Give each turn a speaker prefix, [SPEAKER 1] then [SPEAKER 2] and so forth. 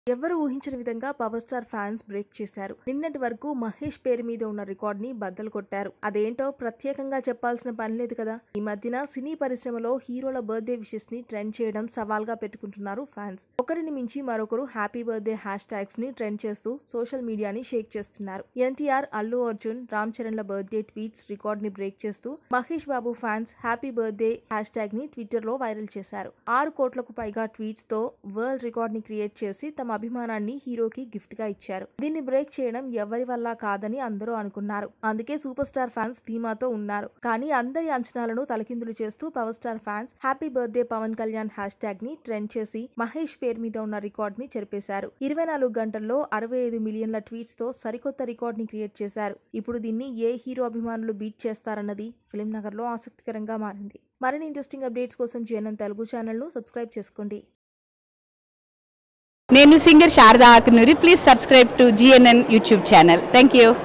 [SPEAKER 1] ఎవరు ఊహించని విధంగా పవర్ స్టార్ ఫ్యాన్స్ బ్రేక్ చేశారు నిన్నటి వరకు మహేష్ పేరు మీద ఉన్న రికార్డ్ ని బద్దలు కొట్టారు అదేంటో ప్రత్యేకంగా చెప్పాల్సిన పని లేదు కదా ఈ మధ్యన సినీ పరిశ్రమలో హీరోల బర్త్డే విషెస్ ని ట్రెండ్ చేయడం సవాల్గా పెట్టుకుంటున్నారు ఫ్యాన్స్ ఒకరిని మించి మరొకరు హ్యాపీ బర్త్డే హ్యాష్ ట్యాగ్స్ ని ట్రెండ్ చేస్తూ సోషల్ మీడియాని షేక్ చేస్తున్నారు ఎన్టీఆర్ అల్లు అర్జున్ రామ్ చరణ్ల బర్త్డే ట్వీట్స్ రికార్డ్ ని బ్రేక్ చేస్తూ Mahesh Babu fans happy birthday hash tag ని ట్విట్టర్ లో వైరల్ చేశారు ఆరు కోట్లకు పైగా ట్వీట్స్ తో వరల్డ్ రికార్డ్ ని క్రియేట్ చేసి తమ అభిమానాన్ని హీరోకి గిఫ్ట్ గా ఇచ్చారు దీన్ని బ్రేక్ చేయడం ఎవరి వల్ల కాదని అందరూ అనుకున్నారు అందుకే సూపర్ స్టార్ ఫ్యాన్స్ ధీమాతో ఉన్నారు కానీ అందరి అంచనాలను తలకిందులు చేస్తూ power star fans happy birthday Pawan Kalyan hash tag ని ట్రెండ్ చేసి మహేష్ పేరు మీద ఉన్న రికార్డ్ ని చెరిపేశారు ఇరవై నాలుగు గంటల్లో అరవై ఐదు మిలియన్ల ట్వీట్స్ తో సరికొత్త రికార్డ్ ని క్రియేట్ చేశారు ఇప్పుడు దీన్ని ఏ హీరో అభిమానులు బీట్ చేస్తారన్నది ఫిలిం నగర్ లో ఆసక్తికరంగా మారింది మరిన్ని ఇంట్రెస్టింగ్ అప్డేట్స్ కోసం జేఎన్ఎన్ తెలుగు ఛానల్ ను సబ్స్క్రైబ్ చేసుకోండి
[SPEAKER 2] నేను singer Sharada Akanuri please subscribe to GNN YouTube channel thank you